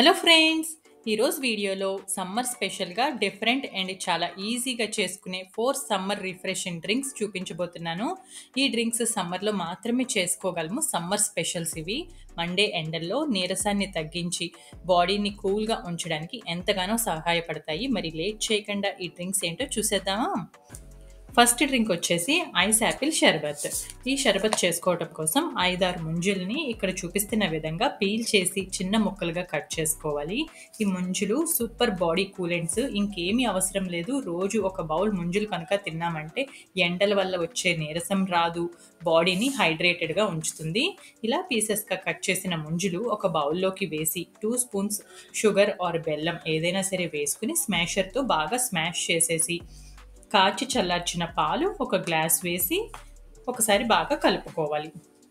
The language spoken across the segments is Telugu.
హలో ఫ్రెండ్స్ ఈరోజు వీడియోలో సమ్మర్ స్పెషల్గా డిఫరెంట్ అండ్ చాలా ఈజీగా చేసుకునే ఫోర్ సమ్మర్ రిఫ్రెషింగ్ డ్రింక్స్ చూపించబోతున్నాను ఈ డ్రింక్స్ సమ్మర్లో మాత్రమే చేసుకోగలము సమ్మర్ స్పెషల్స్ ఇవి మండే ఎండల్లో నీరసాన్ని తగ్గించి బాడీని కూల్గా ఉంచడానికి ఎంతగానో సహాయపడతాయి మరి లేట్ చేయకుండా ఈ డ్రింక్స్ ఏంటో చూసేద్దామా ఫస్ట్ డ్రింక్ వచ్చేసి ఐస్ యాపిల్ షర్బత్ ఈ షర్బత్ చేసుకోవటం కోసం ఐదారు ముంజుల్ని ఇక్కడ చూపిస్తున్న విధంగా పీల్ చేసి చిన్న ముక్కలుగా కట్ చేసుకోవాలి ఈ ముంజులు సూపర్ బాడీ కూలెంట్స్ ఇంకేమీ అవసరం లేదు రోజు ఒక బౌల్ ముంజులు కనుక తిన్నామంటే ఎండల వల్ల వచ్చే నీరసం రాదు బాడీని హైడ్రేటెడ్గా ఉంచుతుంది ఇలా పీసెస్గా కట్ చేసిన ముంజులు ఒక బౌల్లోకి వేసి టూ స్పూన్స్ షుగర్ ఆర్ బెల్లం ఏదైనా సరే వేసుకుని స్మాషర్తో బాగా స్మాష్ చేసేసి కాచి చల్లార్చిన పాలు ఒక గ్లాస్ వేసి ఒకసారి బాగా కలుపుకోవాలి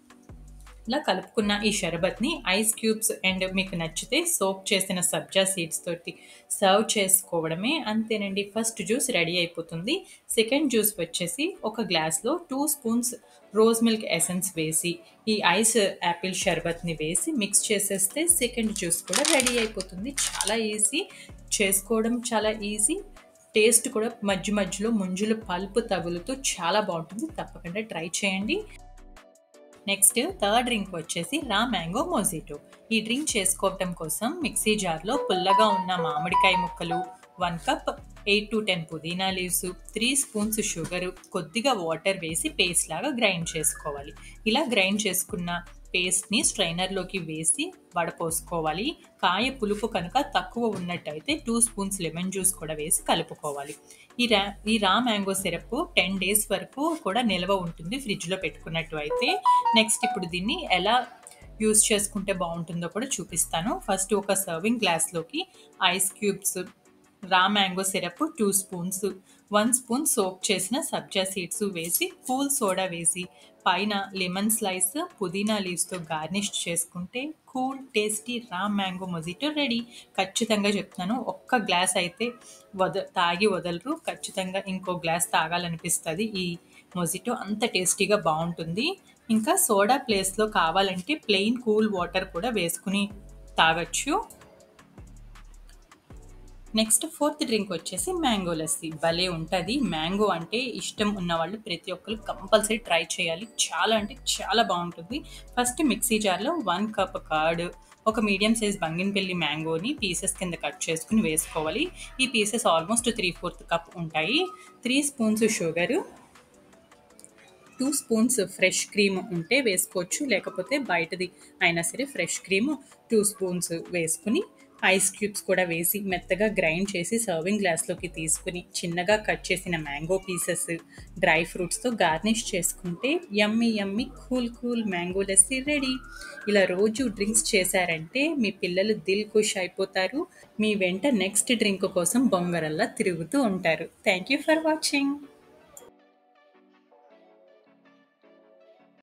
ఇలా కలుపుకున్న ఈ షర్బత్ని ఐస్ క్యూబ్స్ అండ్ మీకు నచ్చితే సోప్ చేసిన సబ్జా సీడ్స్ తోటి సర్వ్ చేసుకోవడమే అంతేనండి ఫస్ట్ జ్యూస్ రెడీ అయిపోతుంది సెకండ్ జ్యూస్ వచ్చేసి ఒక గ్లాస్లో two spoons rose milk essence వేసి ఈ ఐస్ యాపిల్ షర్బత్ని వేసి మిక్స్ చేసేస్తే సెకండ్ జ్యూస్ కూడా రెడీ అయిపోతుంది చాలా ఈజీ చేసుకోవడం చాలా ఈజీ టేస్ట్ కూడా మధ్య మధ్యలో ముంజులు పల్పు తగులుతూ చాలా బాగుంటుంది తప్పకుండా ట్రై చేయండి నెక్స్ట్ థర్డ్ డ్రింక్ వచ్చేసి రా మ్యాంగో మోజిటో ఈ డ్రింక్ చేసుకోవటం కోసం మిక్సీ జార్లో పుల్లగా ఉన్న మామిడికాయ ముక్కలు one cup eight to ten పుదీనా లీవ్స్ త్రీ స్పూన్స్ షుగర్ కొద్దిగా వాటర్ వేసి పేస్ట్ లాగా గ్రైండ్ చేసుకోవాలి ఇలా గ్రైండ్ చేసుకున్న పేస్ట్ని స్ట్రైనర్లోకి వేసి వడపోసుకోవాలి కాయ పులుపు కనుక తక్కువ ఉన్నట్టయితే టూ స్పూన్స్ లెమన్ జ్యూస్ కూడా వేసి కలుపుకోవాలి ఈ రా ఈ రా మ్యాంగో సిరప్ టెన్ డేస్ వరకు కూడా నిల్వ ఉంటుంది ఫ్రిడ్జ్లో పెట్టుకున్నట్టు అయితే నెక్స్ట్ ఇప్పుడు దీన్ని ఎలా యూస్ చేసుకుంటే బాగుంటుందో కూడా చూపిస్తాను ఫస్ట్ ఒక సర్వింగ్ గ్లాస్లోకి ice cubes raw mango syrup two spoons one spoon soak చేసిన సబ్జా సీడ్స్ వేసి కూల్ సోడా వేసి పైన లెమన్ స్లైస్ పుదీనా లీవ్స్తో గార్నిష్ చేసుకుంటే cool tasty raw mango mojito ready ఖచ్చితంగా చెప్తున్నాను ఒక్క గ్లాస్ అయితే వద తాగి వదలరు ఖచ్చితంగా ఇంకో గ్లాస్ తాగాలనిపిస్తుంది ఈ మొజిటో అంత టేస్టీగా బాగుంటుంది ఇంకా సోడా ప్లేస్లో కావాలంటే ప్లెయిన్ కూల్ వాటర్ కూడా వేసుకుని తాగొచ్చు నెక్స్ట్ ఫోర్త్ డ్రింక్ వచ్చేసి మ్యాంగో లస్సీ భలే ఉంటుంది మ్యాంగో అంటే ఇష్టం ఉన్న వాళ్ళు ప్రతి ఒక్కరు కంపల్సరీ ట్రై చేయాలి చాలా అంటే చాలా బాగుంటుంది ఫస్ట్ మిక్సీ జార్లో వన్ కప్ కర్డ్ ఒక మీడియం సైజ్ బంగినపల్లి మ్యాంగోని పీసెస్ కింద కట్ చేసుకుని వేసుకోవాలి ఈ pieces almost three fourth cup ఉంటాయి three spoons sugar two spoons fresh cream ఉంటే వేసుకోవచ్చు లేకపోతే బయటది అయినా సరే ఫ్రెష్ క్రీమ్ టూ స్పూన్స్ వేసుకుని ఐస్ క్యూబ్స్ కూడా వేసి మెత్తగా గ్రైండ్ చేసి సర్వింగ్ గ్లాస్లోకి తీసుకుని చిన్నగా కట్ చేసిన మ్యాంగో పీసెస్ డ్రై ఫ్రూట్స్తో గార్నిష్ చేసుకుంటే yummy yummy cool cool mango lassi ready ఇలా రోజు డ్రింక్స్ చేశారంటే మీ పిల్లలు దిల్ ఖుష్ అయిపోతారు మీ వెంట నెక్స్ట్ డ్రింక్ కోసం బొంగరల్లా తిరుగుతూ ఉంటారు థ్యాంక్ యూ ఫర్ వాచింగ్